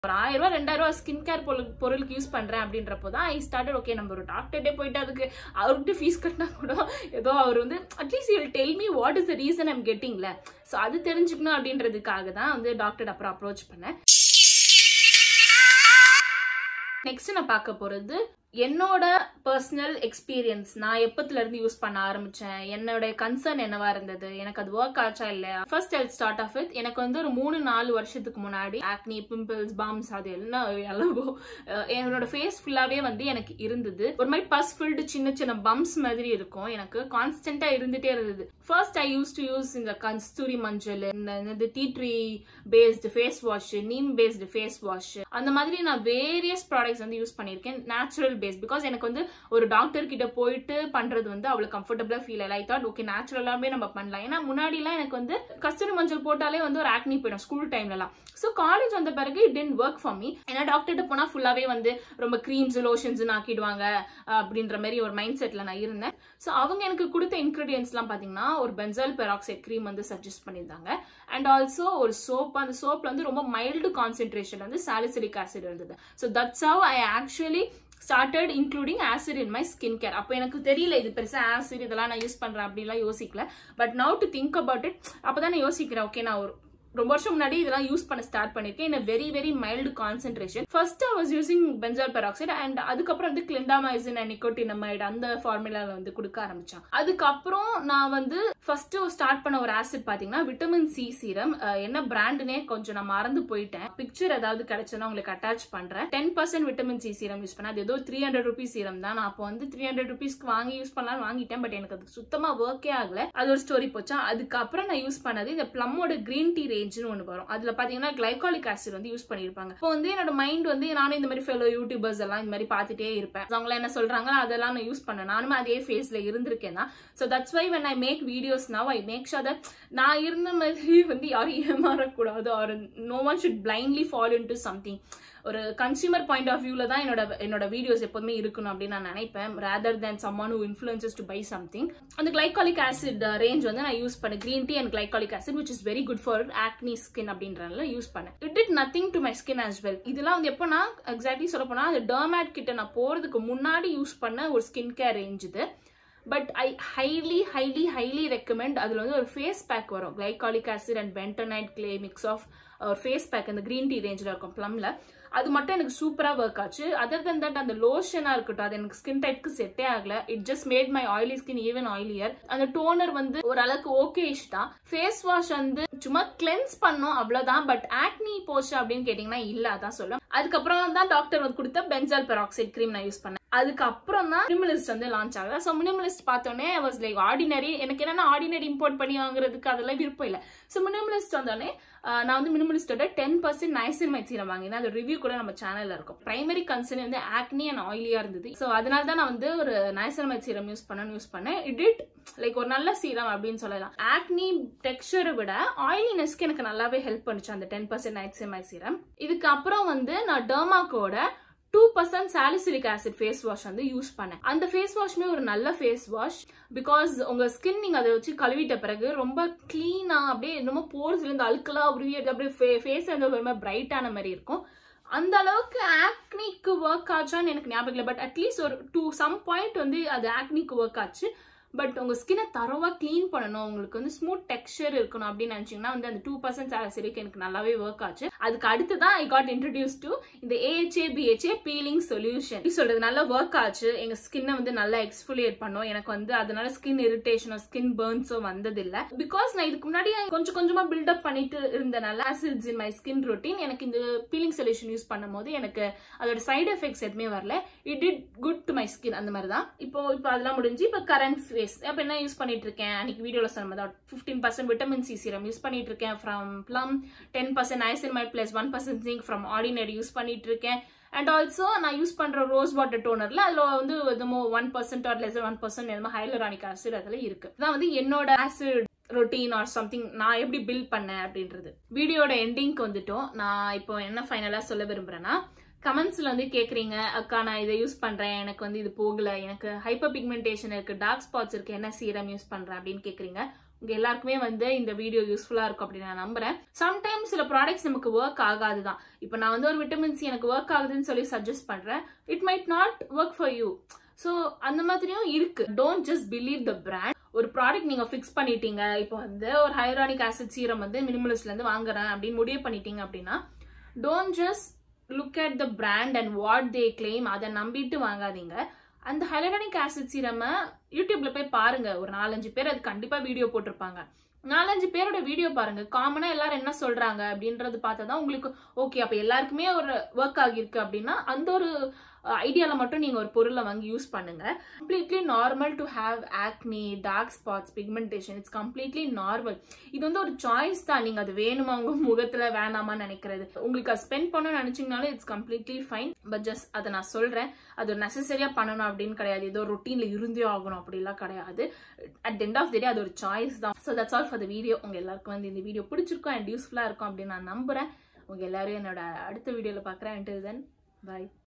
ஒரு ஆயிரம் ரூபாய் ரெண்டாயிரம் ரூபாய் ஸ்கின் கேர் பொருள் பொருளுக்கு யூஸ் பண்றேன் அப்படின்றப்போ தான் ஐ ஸ்டார்டட் ஓகே நம்ம ஒரு டாக்டர்கிட்டே போயிட்டு அதுக்கு அவர்கிட்ட ஃபீஸ் கட்டினா கூட ஏதோ அவர் வந்து at least you tell me what is the reason I'm கெட்டிங்ல ஸோ அது தெரிஞ்சுக்கணும் அப்படின்றதுக்காக தான் வந்து டாக்டர் அப்புறம் அப்ரோச் பண்ணேன் நெக்ஸ்ட் நான் பார்க்க போறது என்னோட பர்சனல் எக்ஸ்பீரியன்ஸ் நான் எப்பத்துல இருந்து யூஸ் பண்ண ஆரம்பிச்சேன் என்னோட கன்சர்ன் என்னவா இருந்தது எனக்கு அது ஒர்க் ஆச்சா இல்லையா first I start off with எனக்கு வந்து ஒரு மூணு நாலு வருஷத்துக்கு முன்னாடி ஆக்னி பிம்பிள்ஸ் பாம்ஸ் அது எல்லாம் எல்லவோ என்னோட ஃபேஸ் ஃபுல்லாவே வந்து எனக்கு இருந்தது ஒரு மாதிரி பஸ் ஃபில்டு சின்ன சின்ன பம்ப்ஸ் மாதிரி இருக்கும் எனக்கு கான்ஸ்டன்டா இருந்துட்டே இருந்தது first I use to use இந்த கஸ்தூரி மஞ்சள் இந்த tea tree based face wash neem based face wash அந்த மாதிரி நான் வேரியஸ் ப்ராடக்ட்ஸ் வந்து யூஸ் பண்ணியிருக்கேன் நேச்சுரல் பேஸ் பிகாஸ் எனக்கு வந்து ஒரு டாக்டர் கிட்ட போயிட்டு பண்றது வந்து அவ்வளவு கம்ஃபர்டபுளா ஃபீல் ஆகல ஐ தாட் ஓகே நேச்சுரலாவே நம்ம பண்ணலாம் ஏன்னா முன்னாடி எல்லாம் எனக்கு வந்து கஸ்தூரி மஞ்சள் போட்டாலே வந்து ஒரு ஆக்னி போயிடும் ஸ்கூல் டைம்லலாம் ஸோ காலேஜ் வந்த பிறகு it tend work for me ஏன்னா டாக்டர்கிட்ட போனா ஃபுல்லாவே வந்து ரொம்ப க்ரீம்ஸ் லோஷன்ஸ் ஆக்கிடுவாங்க அப்படின்ற மாதிரி ஒரு மைண்ட் செட்ல நான் இருந்தேன் ஸோ அவங்க எனக்கு கொடுத்த இன்கிரீடியன்ஸ்லாம் பாத்தீங்கன்னா ஒரு பென்சால் பெராக்சைட் க்ரீம் வந்து சஜஸ்ட் பண்ணியிருந்தாங்க அண்ட் ஆல்சோ ஒரு சோப் அந்த சோப்ல வந்து ரொம்ப மைல்டு கான்சென்ட்ரேஷன் வந்து சாலிசிலிக் ஆசிட் இருந்தது so that's how I actually started including acid in my skin care அப்போ எனக்கு தெரியல இது பெருசா ஆசிட் இதெல்லாம் நான் யூஸ் பண்றேன் அப்படிலாம் யோசிக்கல but now to think about it அப்பதான் நான் யோசிக்கிறேன் ஓகே நான் ஒரு ரொம்ப வருஷம் முன்னாடி இதெல்லாம் யூஸ் பண்ண ஸ்டார்ட் பண்ணிருக்கேன் in very very mild concentration first I was using benzoyl peroxide and அதுக்கப்புறம் வந்து கிளிண்டாமைசின் அண்ட் நிக்கோட்டினமைடு அந்த ஃபார்முலால வந்து கொடுக்க ஆரம்பிச்சான் அதுக்கப்புறம் நான் வந்து ஃபர்ஸ்ட் ஸ்டார்ட் பண்ண ஒரு ஆசிட் பாத்தீங்கன்னா விட்டமின் சி சீரம் என்ன பிராண்டுனே கொஞ்சம் நான் மறந்து போயிட்டேன் பிக்சர் ஏதாவது கிடைச்சதுன்னா உங்களுக்கு அட்டாச் பண்றேன் ten percent vitamin C serum use பண்ணேன் அது ஏதோ த்ரீ ஹண்ட்ரட் ருபீஸ் சீரம் தான் நான் அப்போ வந்து த்ரீ ஹண்ட்ரட் ருபீஸ்க்கு வாங்கி யூஸ் பண்ணலாம்னு வாங்கிட்டேன் பட் எனக்கு அது சுத்தமா ஒர்க்கே ஆகல அது ஒரு ஸ்டோரி போச்சா அதுக்கப்புறம் நான் யூஸ் பண்ணது இந்த பிளம்மோட கிரீன் டீ ரேஞ்சுன்னு ஒன்று வரும் அதுல பாத்தீங்கன்னா கிளைகாலிக் ஆசிட் வந்து யூஸ் பண்ணிருப்பாங்க இப்போ வந்து என்னோட மைண்ட் வந்து நானும் இந்த மாதிரி ஃபெலோ யூடியூபர்ஸ் எல்லாம் இந்த மாதிரி பார்த்துட்டே இருப்பேன் அவங்க என்ன சொல்றாங்க அதெல்லாம் நான் யூஸ் பண்ணேன் நானும் அதே ஃபேஸ்ல இருந்திருக்கேன் தான் so that's why when I make videos now I make sure that நான் இருந்த மாதிரி வந்து யாரும் ஏமாறக்கூடாது or no one should blindly follow into something ஒரு கன்சியூமர் பாயிண்ட் ஆஃப் வியூல தான் என்னோட என்னோட வீடியோஸ் எப்போதுமே இருக்கணும் அப்படின்னு நான் நினைப்பேன் rather than someone who influences to buy something அந்த கிளைகாலிக் ஆசிட் ரேஞ்ச் வந்து நான் யூஸ் பண்ணேன் green tea and glycolic acid which is very good for acne skin அப்படின்றதுல யூஸ் பண்ணேன் it it nothing to my skin as well இதெல்லாம் வந்து எப்போனா exactly சொல்ல போனா அந்த டர்மேட் கிட்ட நான் போறதுக்கு முன்னாடி யூஸ் பண்ண ஒரு ஸ்கின் கேர் ரேஞ்ச் இது but I highly highly highly recommend அதில் வந்து ஒரு ஃபேஸ் பேக் வரும் glycolic acid and bentonite clay mix of ஒரு ஃபேஸ் பேக் அந்த க்ரீன் டீ ரேஞ்சில் இருக்கும் ப்ளம்ல அது மட்டும் எனக்கு சூப்பராக ஒர்க் ஆச்சு அதர் தன் தட் அந்த லோஷனாக இருக்கட்டும் அது எனக்கு ஸ்கின் டைப்க்கு செட்டே ஆகல it just made my oily skin even oilier அந்த டோனர் வந்து ஓரளவுக்கு ஓகேஷ் தான் ஃபேஸ் வாஷ் வந்து சும்மா கிளென்ஸ் பண்ணோம் அவ்வளோதான் பட் ஆக்னி போச்சு அப்படின்னு கேட்டிங்கன்னா இல்லை அதான் சொல்லும் அதுக்கப்புறம் தான் டாக்டர் வந்து கொடுத்த பென்சால் பெராக்சைட் க்ரீம் நான் யூஸ் பண்ணேன் அதுக்கப்புறம் தான் மினிமலிஸ்ட் வந்து லான்ச் ஆகுது ஸோ மினிமலிஸ்ட் பார்த்தோன்னே வாஸ் லைக் ஆர்டினரி எனக்கு என்னன்னா ஆர்டினரி இம்போர்ட் பண்ணி வாங்குறதுக்கு அதெல்லாம் விருப்பம் இல்லை ஸோ மினிமலிஸ்ட் வந்தோடனே நான் வந்து மினிமலிஸ்டோட டென் பர்சன்ட் நைசின் சீரம் வாங்கினேன் அது ரிவ்யூ கூட நம்ம சேனல்ல இருக்கும் பிரைமரி கன்சர்ன் வந்து ஆக்னி அண்ட் ஆயிலியா இருந்தது ஸோ அதனால தான் நான் வந்து ஒரு நைசின் சீரம் யூஸ் பண்ணணும்னு யூஸ் பண்ணேன் இட் இட் லைக் ஒரு நல்ல சீரம் அப்படின்னு சொல்லலாம் ஆக்னி டெக்ஸ்டரை விட ஆயிலினஸ்க்கு எனக்கு நல்லாவே ஹெல்ப் பண்ணுச்சு அந்த டென் பர்சன்ட் நைசின் சீரம் இதுக்கு அப்புறம் வந்து நான் டெர்மாக்கோட two percent salicylic acid face wash வந்து யூஸ் பண்ணேன் அந்த ஃபேஸ் வாஷ்மே ஒரு நல்ல ஃபேஸ் வாஷ் பிகாஸ் உங்க ஸ்கின் நீங்க அதை வச்சு கழுவிட்ட பிறகு ரொம்ப கிளீனா அப்படியே என்னமோ போர்ஸ்ல இருந்து அழுக்கெல்லாம் உருவி அப்படியே ஃபேஸ் வந்து ஒரு மாதிரி பிரைட்டான மாதிரி இருக்கும் அந்த அளவுக்கு ஆக்னிக்கு ஒர்க் ஆச்சான்னு எனக்கு ஞாபகம் இல்லை பட் அட்லீஸ்ட் ஒரு டூ சம் பாயிண்ட் வந்து அது ஆக்னிக்கு ஒர்க் ஆச்சு பட் உங்க ஸ்கினை தரவா க்ளீன் பண்ணணும் உங்களுக்கு வந்து ஸ்மூத் டெக்ஸ்சர் இருக்கணும் அப்படின்னு நினைச்சீங்கன்னா வந்து அந்த டூ பர்சன்ட் சாலசிலிக்கு எனக்கு நல்லாவே ஒர்க் ஆச்சு அதுக்கு அடுத்து தான் ஐ காட் இன்ட்ரடியூஸ் டு இந்த ஏஹெச்ஏ பிஹெச்ஏ பீலிங் சொல்யூஷன் சொல்றது நல்லா ஒர்க் ஆச்சு எங்க ஸ்கின்னை வந்து நல்லா எக்ஸ்ஃபோலியேட் பண்ணோம் எனக்கு வந்து அதனால ஸ்கின் இரிட்டேஷனோ ஸ்கின் பேர்ன்ஸோ வந்ததில்லை பிகாஸ் நான் இதுக்கு முன்னாடி கொஞ்சம் கொஞ்சமா பில்டப் பண்ணிட்டு இருந்தனால acids in my skin routine எனக்கு இந்த பீலிங் சொல்யூஷன் யூஸ் பண்ணும் போது எனக்கு அதோட சைடு எஃபெக்ட்ஸ் எதுவுமே வரல it it good to my skin அந்த மாதிரி தான் இப்போ இப்போ அதெல்லாம் முடிஞ்சு இப்போ கரண்ட் ஃபேஸ் அப்போ என்ன யூஸ் பண்ணிட்டு இருக்கேன் அன்னைக்கு வீடியோல சொன்ன மாதிரி fifteen percent vitamin C serum use பண்ணிட்டு இருக்கேன் from Plum ten percent niacinamide plus one percent zinc from Ordinary use பண்ணிட்டு இருக்கேன் அண்ட் ஆல்சோ நான் யூஸ் பண்ற ரோஸ் வாட்டர் டோனர்ல அதுல வந்து எதுமோ one percent or less one percent எதுமோ ஹைலரானிக் ஆசிட் அதுல இருக்கு இதான் வந்து என்னோட ஆசிட் ரொட்டீன் ஆர் சம்திங் நான் எப்படி பில்ட் பண்ணேன் அப்படின்றது வீடியோட எண்டிங்க்கு வந்துட்டோம் நான் இப்போ என்ன ஃபைனலா சொல்ல விரும்புறேன்னா கமெண்ட்ஸ்ல வந்து கேக்குறீங்க அக்கா நான் இதை யூஸ் பண்றேன் எனக்கு வந்து இது போகல எனக்கு ஹைப்பர் பிக்மெண்டேஷன் இருக்கு டார்க் ஸ்பாட்ஸ் இருக்கு என்ன சீரம் யூஸ் பண்றேன் அப்படின்னு கேக்குறீங்க உங்க எல்லாருக்குமே வந்து இந்த வீடியோ யூஸ்ஃபுல்லா இருக்கும் அப்படின்னு நான் நம்புறேன் சம்டைம்ஸ் சில ப்ராடக்ட்ஸ் நமக்கு ஒர்க் ஆகாது தான் இப்போ நான் வந்து ஒரு விட்டமின் சி எனக்கு ஒர்க் ஆகுதுன்னு சொல்லி சஜஸ்ட் பண்றேன் it might not work for you so அந்த மாதிரியும் இருக்கு don't just believe the brand ஒரு ப்ராடக்ட் நீங்க ஃபிக்ஸ் பண்ணிட்டீங்க இப்போ வந்து ஒரு ஹைரானிக் ஆசிட் சீரம் வந்து மினிமலிஸ்ட்ல இருந்து வாங்குறேன் அப்படின்னு முடிவு பண்ணிட்டீங்க அப்படின்னா don't just look at the brand and what they claim அதை நம்பிட்டு வாங்காதீங்க அந்த ஹைலரானிக் ஆசிட் சீரமை யூடியூப்ல போய் பாருங்க ஒரு நாலஞ்சு பேர் அது கண்டிப்பா வீடியோ போட்டிருப்பாங்க நாலஞ்சு பேரோட வீடியோ பாருங்க காமனா எல்லாரும் என்ன சொல்றாங்க அப்படின்றது பார்த்தா தான் உங்களுக்கு ஓகே அப்ப எல்லாருக்குமே ஒரு ஒர்க் ஆகியிருக்கு அப்படின்னா அந்த ஒரு ஐடியால மட்டும் நீங்க ஒரு பொருளை வாங்கி யூஸ் பண்ணுங்க completely normal to have acne dark spots pigmentation it's completely normal இது வந்து ஒரு சாய்ஸ் தான் நீங்க அது வேணுமா உங்க முகத்துல வேணாமான்னு நினைக்கிறது உங்களுக்கு அது ஸ்பெண்ட் பண்ண நினைச்சீங்கனாலும் it's completely fine but just அதை நான் சொல்றேன் அது நெசசரியா பண்ணணும் அப்படின்னு கிடையாது ஏதோ ரொட்டீன்ல இருந்தே ஆகணும் அப்படிலாம் கிடையாது at end of the day அது ஒரு சாய்ஸ் தான் so that's all for the video உங்க எல்லாருக்கும் வந்து இந்த வீடியோ பிடிச்சிருக்கும் அண்ட் யூஸ்ஃபுல்லா இருக்கும் அப்படின்னு நான் நம்புறேன் உங்க எல்லாரும் என்னோட அடுத்த வீடியோல பாக்குறேன் until then bye